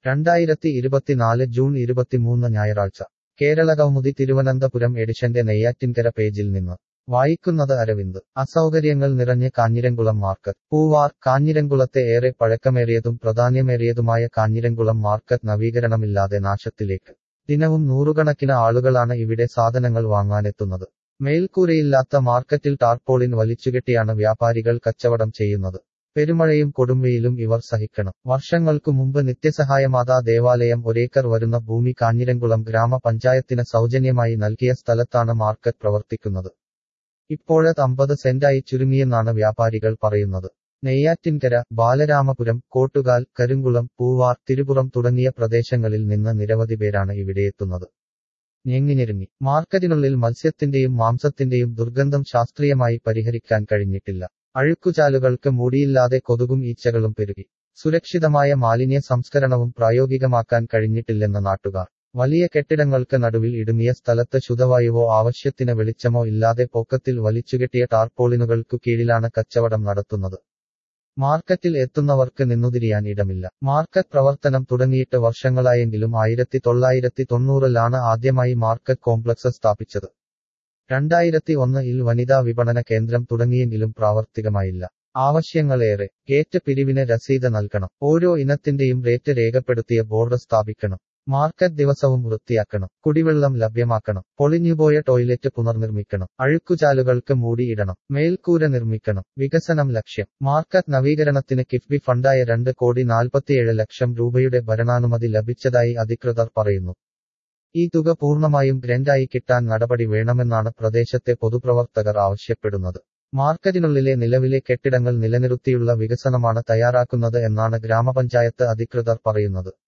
രണ്ടായിരത്തി ഇരുപത്തിനാല് ജൂൺ ഇരുപത്തിമൂന്ന് ഞായറാഴ്ച കേരള കൗമുദി തിരുവനന്തപുരം എഡിഷന്റെ നെയ്യാറ്റിൻകര പേജിൽ നിന്ന് വായിക്കുന്നത് അരവിന്ദ് അസൗകര്യങ്ങൾ നിറഞ്ഞ് കാഞ്ഞിരംകുളം മാർക്കറ്റ് പൂവാർ കാഞ്ഞിരംകുളത്തെ ഏറെ പഴക്കമേറിയതും പ്രാധാന്യമേറിയതുമായ കാഞ്ഞിരംകുളം മാർക്കറ്റ് നവീകരണമില്ലാതെ നാശത്തിലേക്ക് ദിനവും നൂറുകണക്കിന് ആളുകളാണ് ഇവിടെ സാധനങ്ങൾ വാങ്ങാനെത്തുന്നത് മേൽക്കൂരയില്ലാത്ത മാർക്കറ്റിൽ ടാർപോളിൻ വലിച്ചുകെട്ടിയാണ് വ്യാപാരികൾ കച്ചവടം ചെയ്യുന്നത് പെരുമഴയും കൊടുംവെയിലും ഇവർ സഹിക്കണം വർഷങ്ങൾക്കു മുമ്പ് നിത്യസഹായമാതാ ദേവാലയം ഒരേക്കർ വരുന്ന ഭൂമി കാഞ്ഞിരംകുളം ഗ്രാമപഞ്ചായത്തിന് സൗജന്യമായി നൽകിയ സ്ഥലത്താണ് മാർക്കറ്റ് പ്രവർത്തിക്കുന്നത് ഇപ്പോഴത് അമ്പത് സെന്റായി ചുരുങ്ങിയെന്നാണ് വ്യാപാരികൾ പറയുന്നത് നെയ്യാറ്റിൻകര ബാലരാമപുരം കോട്ടുകാൽ കരിങ്കുളം പൂവാർ തിരുപുറം തുടങ്ങിയ പ്രദേശങ്ങളിൽ നിന്ന് നിരവധി പേരാണ് ഇവിടെയെത്തുന്നത് ഞെങ്ങിഞ്ഞെരുങ്ങി മാർക്കറ്റിനുള്ളിൽ മത്സ്യത്തിന്റെയും മാംസത്തിന്റെയും ദുർഗന്ധം ശാസ്ത്രീയമായി പരിഹരിക്കാൻ കഴിഞ്ഞിട്ടില്ല അഴുക്കുചാലുകൾക്ക് മൂടിയില്ലാതെ കൊതുകും ഈച്ചകളും പെരുകി സുരക്ഷിതമായ മാലിന്യ സംസ്കരണവും പ്രായോഗികമാക്കാൻ കഴിഞ്ഞിട്ടില്ലെന്ന് നാട്ടുകാർ വലിയ കെട്ടിടങ്ങൾക്ക് നടുവിൽ ഇടുങ്ങിയ സ്ഥലത്ത് ശുദ്ധവായുവോ ആവശ്യത്തിന് വെളിച്ചമോ ഇല്ലാതെ പൊക്കത്തിൽ വലിച്ചുകെട്ടിയ ടാർപോളിനുകൾക്കു കീഴിലാണ് കച്ചവടം നടത്തുന്നത് മാർക്കറ്റിൽ എത്തുന്നവർക്ക് നിന്നുതിരിയാൻ ഇടമില്ല മാർക്കറ്റ് പ്രവർത്തനം തുടങ്ങിയിട്ട് വർഷങ്ങളായെങ്കിലും ആയിരത്തി തൊള്ളായിരത്തി തൊണ്ണൂറിലാണ് ആദ്യമായി മാർക്കറ്റ് കോംപ്ലക്സ് സ്ഥാപിച്ചത് രണ്ടായിരത്തി ഒന്നിൽ വനിതാ വിപണന കേന്ദ്രം തുടങ്ങിയെങ്കിലും പ്രാവർത്തികമായില്ല ആവശ്യങ്ങളേറെ ഗേറ്റ് പിരിവിന് രസീത് നൽകണം ഓരോ ഇനത്തിന്റെയും റേറ്റ് രേഖപ്പെടുത്തിയ ബോർഡ് സ്ഥാപിക്കണം മാർക്കറ്റ് ദിവസവും വൃത്തിയാക്കണം കുടിവെള്ളം ലഭ്യമാക്കണം പൊളിഞ്ഞുപോയ ടോയ്ലറ്റ് പുനർനിർമ്മിക്കണം അഴുക്കുചാലുകൾക്ക് മൂടിയിടണം മേൽക്കൂര നിർമ്മിക്കണം വികസനം ലക്ഷ്യം മാർക്കറ്റ് നവീകരണത്തിന് കിഫ്ബി ഫണ്ടായ രണ്ട് കോടി നാൽപ്പത്തിയേഴ് ലക്ഷം രൂപയുടെ ഭരണാനുമതി ലഭിച്ചതായി അധികൃതർ പറയുന്നു ഈ തുക പൂർണ്ണമായും ഗ്രന്റായി കിട്ടാൻ നടപടി വേണമെന്നാണ് പ്രദേശത്തെ പൊതുപ്രവർത്തകർ ആവശ്യപ്പെടുന്നത് മാർക്കറ്റിനുള്ളിലെ നിലവിലെ കെട്ടിടങ്ങൾ നിലനിർത്തിയുള്ള വികസനമാണ് തയ്യാറാക്കുന്നത് എന്നാണ് ഗ്രാമപഞ്ചായത്ത് അധികൃതർ പറയുന്നത്